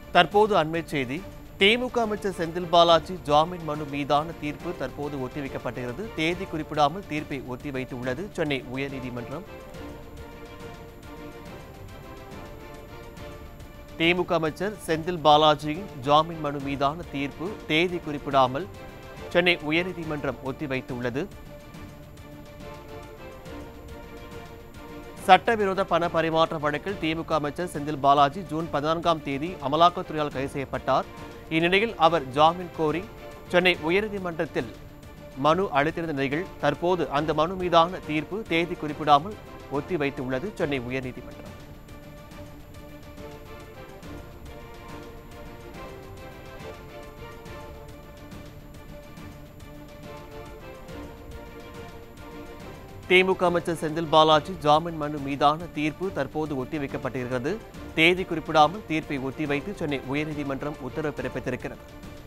தற்போது அண்மை செய்தி திமுக அமைச்சர் செந்தில் பாலாஜி ஜாமீன் மனு மீதான தீர்ப்பு தற்போது ஒத்திவைக்கப்பட்டிருக்கிறது தேதி குறிப்பிடாமல் தீர்ப்பை ஒத்திவைத்துள்ளது சென்னை உயர்நீதிமன்றம் திமுக அமைச்சர் செந்தில் பாலாஜியின் ஜாமீன் மனு மீதான தீர்ப்பு தேதி குறிப்பிடாமல் சென்னை உயர்நீதிமன்றம் ஒத்திவைத்துள்ளது சட்டவிரோத பண பரிமாற்ற வழக்கில் திமுக அமைச்சர் செந்தில் பாலாஜி ஜூன் பதினான்காம் தேதி அமலாக்கத்துறையால் கைது செய்யப்பட்டார் இந்நிலையில் அவர் ஜாமீன் கோரி சென்னை உயர்நீதிமன்றத்தில் மனு அளித்திருந்த நிலையில் தற்போது அந்த மனு மீதான தீர்ப்பு தேதி குறிப்பிடாமல் ஒத்திவைத்துள்ளது சென்னை உயர்நீதிமன்றம் திமுக அமைச்சர் செந்தில் பாலாஜி ஜாமீன் மனு மீதான தீர்ப்பு தற்போது ஒத்திவைக்கப்பட்டிருக்கிறது தேதி குறிப்பிடாமல் தீர்ப்பை ஒத்திவைத்து சென்னை உயர்நீதிமன்றம் உத்தரவு பிறப்பித்திருக்கிறது